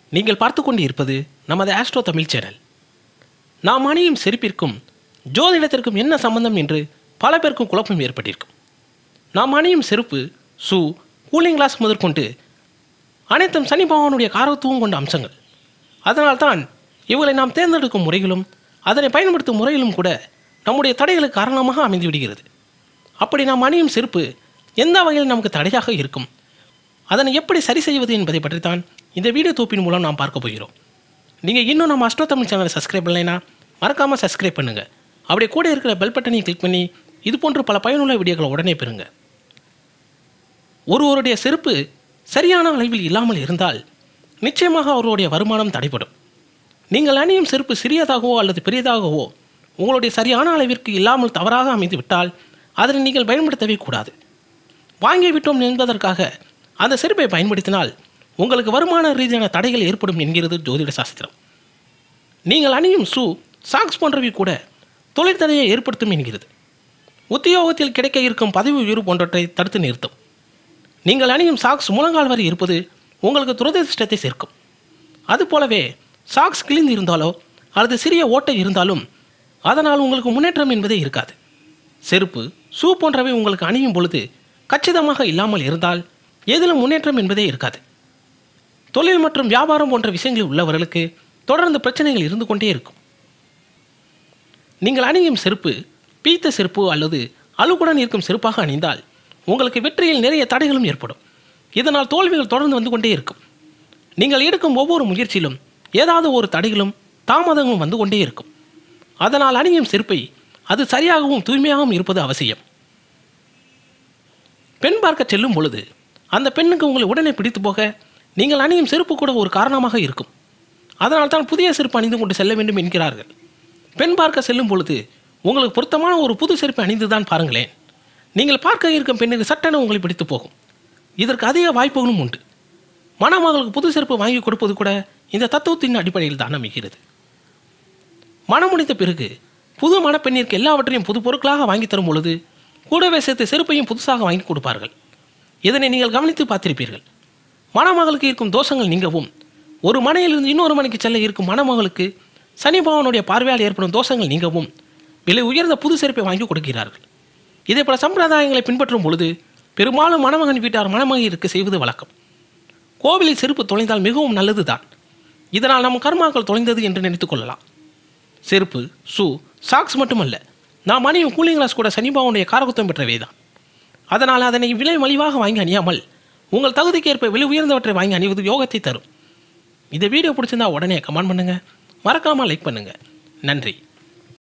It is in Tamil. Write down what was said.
நீங்கள் பார்த்து கொண்டு இருப்பது நமது ஆஸ்ட்ரோ தமிழ் சேனல் நாம் அணியும் செருப்பிற்கும் ஜோதிடத்திற்கும் என்ன சம்பந்தம் என்று பல பேருக்கும் குழப்பம் ஏற்பட்டிருக்கும் நாம் அணியும் செருப்பு ஷூ கூலிங் கிளாஸ் முதற்கொண்டு அனைத்தும் சனி பகவானுடைய காரத்துவம் கொண்ட அம்சங்கள் அதனால்தான் இவர்களை நாம் தேர்ந்தெடுக்கும் முறைகளும் அதனை பயன்படுத்தும் முறையிலும் கூட நம்முடைய தடைகளுக்கு காரணமாக அமைந்து விடுகிறது அப்படி நாம் அணியும் செருப்பு எந்த வகையில் நமக்கு தடையாக இருக்கும் அதனை எப்படி சரி செய்வது என்பதை பற்றித்தான் இந்த வீடியோ தொகுப்பின் மூலம் நாம் பார்க்க போகிறோம் நீங்கள் இன்னும் நம்ம அஷ்டோ தமிழ் சேனலை சப்ஸ்கிரைப் பண்ணலைன்னா மறக்காமல் சப்ஸ்கிரைப் பண்ணுங்கள் அப்படியே கூட இருக்கிற பெல் பட்டனையும் கிளிக் பண்ணி இது போன்ற பல பயனுள்ள வீடியோக்களை உடனே பெறுங்க ஒருவருடைய செருப்பு சரியான அளவில் இல்லாமல் இருந்தால் நிச்சயமாக அவருடைய வருமானம் தடைப்படும் நீங்கள் அணியும் செருப்பு சிறியதாகவோ அல்லது பெரியதாகவோ உங்களுடைய சரியான அளவிற்கு இல்லாமல் தவறாக அமைந்து விட்டால் அதனை நீங்கள் பயன்படுத்தவே கூடாது வாங்கி விட்டோம் என்பதற்காக அந்த செருப்பை பயன்படுத்தினால் உங்களுக்கு வருமான ரீதியான தடைகள் ஏற்படும் என்கிறது ஜோதிட சாஸ்திரம் நீங்கள் அணியும் ஷூ சாக்ஸ் போன்றவை கூட தொழில் தடையை ஏற்படுத்தும் என்கிறது உத்தியோகத்தில் கிடைக்க இருக்கும் பதவி உயர்வு போன்றவற்றை தடுத்து நிறுத்தும் நீங்கள் அணியும் சாக்ஸ் முழங்கால் வரை இருப்பது உங்களுக்கு துரதிருஷ்டத்தை சேர்க்கும் அதுபோலவே சாக்ஸ் கிழிந்து இருந்தாலோ அல்லது சிறிய ஓட்டை இருந்தாலும் அதனால் உங்களுக்கு முன்னேற்றம் என்பதே இருக்காது செருப்பு ஷூ போன்றவை உங்களுக்கு அணியும் பொழுது கச்சிதமாக இல்லாமல் இருந்தால் எதிலும் முன்னேற்றம் என்பதே இருக்காது தொழில் மற்றும் வியாபாரம் போன்ற விஷயங்களில் உள்ளவர்களுக்கு தொடர்ந்து பிரச்சனைகள் இருந்து கொண்டே இருக்கும் நீங்கள் அணியும் செருப்பு பீத்த செருப்பு அல்லது அழுகுடன் இருக்கும் செருப்பாக அணிந்தால் உங்களுக்கு வெற்றியில் நிறைய தடைகளும் ஏற்படும் இதனால் தோல்விகள் தொடர்ந்து வந்து கொண்டே இருக்கும் நீங்கள் எடுக்கும் ஒவ்வொரு முயற்சியிலும் ஏதாவது ஒரு தடைகளும் தாமதங்களும் வந்து கொண்டே இருக்கும் அதனால் அணியும் செருப்பை அது சரியாகவும் தூய்மையாகவும் இருப்பது அவசியம் பெண் பார்க்க செல்லும் பொழுது அந்த பெண்ணுக்கு உங்களை உடனே பிடித்து போக நீங்கள் அணியும் செருப்பு கூட ஒரு காரணமாக இருக்கும் அதனால் தான் புதிய செருப்பு அணிந்து கொண்டு செல்ல வேண்டும் என்கிறார்கள் பெண் பார்க்க செல்லும் பொழுது உங்களுக்கு பொருத்தமான ஒரு புது செருப்பை அணிந்து தான் பாருங்களேன் நீங்கள் பார்க்க இருக்கும் பெண்ணுக்கு சட்டென உங்களை பிடித்து போகும் இதற்கு அதிக வாய்ப்புகளும் உண்டு மணமகளுக்கு புது செருப்பு வாங்கி கொடுப்பது கூட இந்த தத்துவத்தின் அடிப்படையில் தான் அமைகிறது மனம் முடித்த பிறகு புது மணப்பெண்ணிற்கு எல்லாவற்றையும் புது பொருட்களாக வாங்கி தரும் பொழுது கூடவே சேர்த்து செருப்பையும் புதுசாக வாங்கி கொடுப்பார்கள் இதனை நீங்கள் கவனித்து பார்த்திருப்பீர்கள் மணமகளுக்கு இருக்கும் தோஷங்கள் நீங்கவும் ஒரு மனையிலிருந்து இன்னொரு மனைக்கு செல்ல இருக்கும் மணமகளுக்கு சனி பகவானுடைய பார்வையால் ஏற்படும் தோஷங்கள் நீங்கவும் விலை உயர்ந்த புது செருப்பை வாங்கி கொடுக்கிறார்கள் இதே போல சம்பிரதாயங்களை பின்பற்றும் பொழுது பெரும்பாலும் மணமகன் வீட்டார் மணமகிற்கு செய்வது வழக்கம் கோவிலில் செருப்பு தொலைந்தால் மிகவும் நல்லதுதான் இதனால் நம் கர்மாக்கள் தொலைந்தது என்று நினைத்துக் கொள்ளலாம் செருப்பு ஷூ சாக்ஸ் மட்டுமல்ல நாம் அணியும் கூலிங் கிளாஸ் கூட சனிபாவனுடைய காரகுத்தம் பெற்றவை தான் அதனால் அதனை விலை மலிவாக வாங்கி அணியாமல் உங்கள் தகுதிக்கு ஏற்ப விலை உயர்ந்தவற்றை வாங்கி அணிவது யோகத்தை தரும் இந்த வீடியோ பிடிச்சிருந்தா உடனே கமெண்ட் பண்ணுங்கள் மறக்காமல் லைக் பண்ணுங்கள் நன்றி